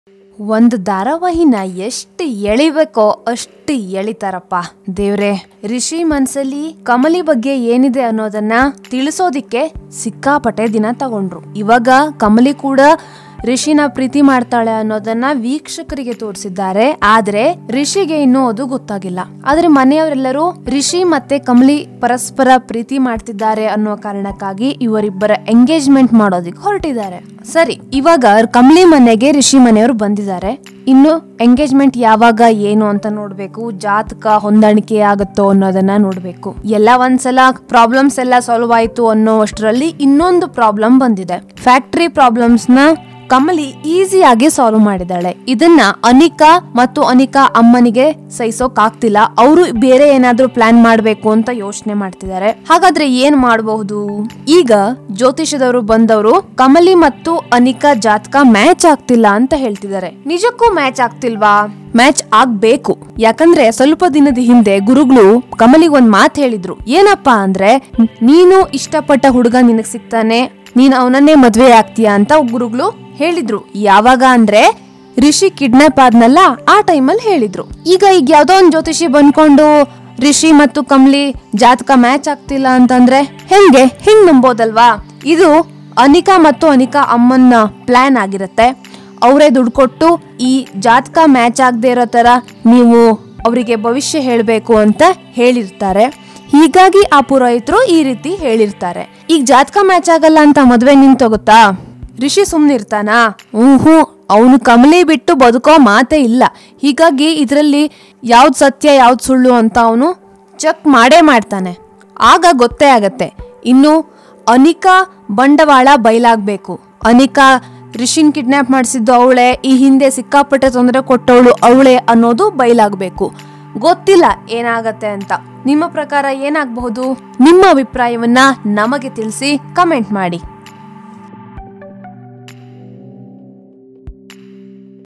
ಒಂದು ಧಾರಾವಾಹಿನ ಎಷ್ಟು ಎಳಿಬೇಕೋ ಅಷ್ಟು ಎಳಿತಾರಪ್ಪ ದೇವ್ರೆ ರಿಷಿ ಮನ್ಸಲ್ಲಿ ಕಮಲಿ ಬಗ್ಗೆ ಏನಿದೆ ಅನ್ನೋದನ್ನ ತಿಳಿಸೋದಿಕ್ಕೆ ಸಿಕ್ಕಾಪಟ್ಟೆ ದಿನ ತಗೊಂಡ್ರು ಇವಾಗ ಕಮಲಿ ಕೂಡ ರಿಷಿನ ಪ್ರೀತಿ ಮಾಡ್ತಾಳೆ ಅನ್ನೋದನ್ನ ವೀಕ್ಷಕರಿಗೆ ತೋರಿಸಿದ್ದಾರೆ ಆದ್ರೆ ರಿಷಿಗೆ ಇನ್ನೂ ಅದು ಗೊತ್ತಾಗಿಲ್ಲ ಆದ್ರೆ ಮನೆಯವರೆಲ್ಲರೂ ರಿಷಿ ಮತ್ತೆ ಕಮಲಿ ಪರಸ್ಪರ ಪ್ರೀತಿ ಮಾಡ್ತಿದ್ದಾರೆ ಅನ್ನೋ ಕಾರಣಕ್ಕಾಗಿ ಇವರಿಬ್ಬರ ಎಂಗೇಜ್ಮೆಂಟ್ ಮಾಡೋದಿಕ್ ಹೊರಟಿದ್ದಾರೆ ಸರಿ ಇವಾಗ ಕಮಲಿ ಮನೆಗೆ ರಿಷಿ ಮನೆಯವರು ಬಂದಿದ್ದಾರೆ ಇನ್ನು ಎಂಗೇಜ್ಮೆಂಟ್ ಯಾವಾಗ ಏನು ಅಂತ ನೋಡ್ಬೇಕು ಜಾತಕ ಹೊಂದಾಣಿಕೆ ಆಗುತ್ತೋ ಅನ್ನೋದನ್ನ ನೋಡ್ಬೇಕು ಎಲ್ಲ ಒಂದ್ಸಲ ಪ್ರಾಬ್ಲಮ್ಸ್ ಎಲ್ಲ ಸಾಲ್ವ್ ಆಯ್ತು ಅನ್ನೋ ಅಷ್ಟರಲ್ಲಿ ಇನ್ನೊಂದು ಪ್ರಾಬ್ಲಮ್ ಬಂದಿದೆ ಫ್ಯಾಕ್ಟ್ರಿ ಪ್ರಾಬ್ಲಮ್ಸ್ ನ ಕಮಲಿ ಈಸಿಯಾಗಿ ಸಾಲ್ವ್ ಮಾಡಿದಾಳೆ ಇದನ್ನ ಅನಿಕಾ ಮತ್ತು ಅನಿಕಾ ಅಮ್ಮನಿಗೆ ಸಹಿಸೋಕ್ ಆಗ್ತಿಲ್ಲ ಅವರು ಬೇರೆ ಏನಾದ್ರೂ ಪ್ಲಾನ್ ಮಾಡ್ಬೇಕು ಅಂತ ಯೋಚನೆ ಮಾಡ್ತಿದ್ದಾರೆ ಹಾಗಾದ್ರೆ ಏನ್ ಮಾಡಬಹುದು ಈಗ ಜ್ಯೋತಿಷದವರು ಬಂದವರು ಕಮಲಿ ಮತ್ತು ಅನಿಕಾ ಜಾತಕ ಮ್ಯಾಚ್ ಆಗ್ತಿಲ್ಲ ಅಂತ ಹೇಳ್ತಿದ್ದಾರೆ ನಿಜಕ್ಕೂ ಮ್ಯಾಚ್ ಆಗ್ತಿಲ್ವಾ ಮ್ಯಾಚ್ ಆಗ್ಬೇಕು ಯಾಕಂದ್ರೆ ಸ್ವಲ್ಪ ದಿನದ ಹಿಂದೆ ಗುರುಗಳು ಕಮಲಿಗೆ ಒಂದ್ ಮಾತು ಹೇಳಿದ್ರು ಏನಪ್ಪಾ ಅಂದ್ರೆ ನೀನು ಇಷ್ಟಪಟ್ಟ ಹುಡುಗ ನಿನಗ್ ಸಿಗ್ತಾನೆ ನೀನ್ ಅವನನ್ನೇ ಮದ್ವೆ ಆಗ್ತೀಯಾ ಅಂತ ಗುರುಗಳು ಹೇಳಿದ್ರು ಯಾವಾಗ ಅಂದ್ರೆ ರಿಷಿ ಕಿಡ್ನಾಪ್ ಆದ್ನಲ್ಲ ಆ ಟೈಮಲ್ಲಿ ಹೇಳಿದ್ರು ಈಗ ಈಗ ಯಾವ್ದೋ ಒಂದ್ ಜ್ಯೋತಿಷಿ ಬಂದ್ಕೊಂಡು ರಿಷಿ ಮತ್ತು ಕಮ್ಲಿ ಜಾತಕ ಮ್ಯಾಚ್ ಆಗ್ತಿಲ್ಲ ಅಂತಂದ್ರೆ ಹೆಂಗೆ ಹೆಂಗ್ ನಂಬೋದಲ್ವಾ ಇದು ಅನಿಕಾ ಮತ್ತು ಅನಿಕಾ ಅಮ್ಮನ್ನ ಪ್ಲಾನ್ ಆಗಿರತ್ತೆ ಅವರೇ ದುಡ್ಡು ಕೊಟ್ಟು ಈ ಜಾತಕ ಮ್ಯಾಚ್ ಆಗದೆ ಇರೋ ತರ ನೀವು ಅವರಿಗೆ ಭವಿಷ್ಯ ಹೇಳಬೇಕು ಅಂತ ಹೇಳಿರ್ತಾರೆ ಹೀಗಾಗಿ ಆ ಪುರೋಹಿತರು ಈ ರೀತಿ ಹೇಳಿರ್ತಾರೆ ಈಗ ಜಾತಕ ಮ್ಯಾಚ್ ಆಗಲ್ಲ ಅಂತ ಮದ್ವೆ ನಿಂತೋಗುತ್ತಾ ರಿಷಿ ಸುಮ್ನಿರ್ತಾನಾ ಹ್ಞೂ ಅವನು ಕಮಲಿ ಬಿಟ್ಟು ಬದುಕೋ ಮಾತೇ ಇಲ್ಲ ಹೀಗಾಗಿ ಇದರಲ್ಲಿ ಯಾವ್ದು ಸತ್ಯ ಯಾವ್ದು ಸುಳ್ಳು ಅಂತ ಅವನು ಚೆಕ್ ಮಾಡೇ ಮಾಡ್ತಾನೆ ಆಗ ಗೊತ್ತೇ ಆಗತ್ತೆ ಇನ್ನು ಅನಿಕಾ ಬಂಡವಾಳ ಬಯಲಾಗಬೇಕು ಅನಿಕಾ ರಿಷಿನ್ ಕಿಡ್ನಾಪ್ ಮಾಡಿಸಿದ್ದು ಅವಳೆ ಈ ಹಿಂದೆ ಸಿಕ್ಕಾಪಟ್ಟೆ ತೊಂದರೆ ಕೊಟ್ಟವಳು ಅವಳೆ ಅನ್ನೋದು ಬಯಲಾಗಬೇಕು ಗೊತ್ತಿಲ್ಲ ಏನಾಗತ್ತೆ ಅಂತ ನಿಮ್ಮ ಪ್ರಕಾರ ಏನಾಗಬಹುದು ನಿಮ್ಮ ಅಭಿಪ್ರಾಯವನ್ನ ನಮಗೆ ತಿಳಿಸಿ ಕಮೆಂಟ್ ಮಾಡಿ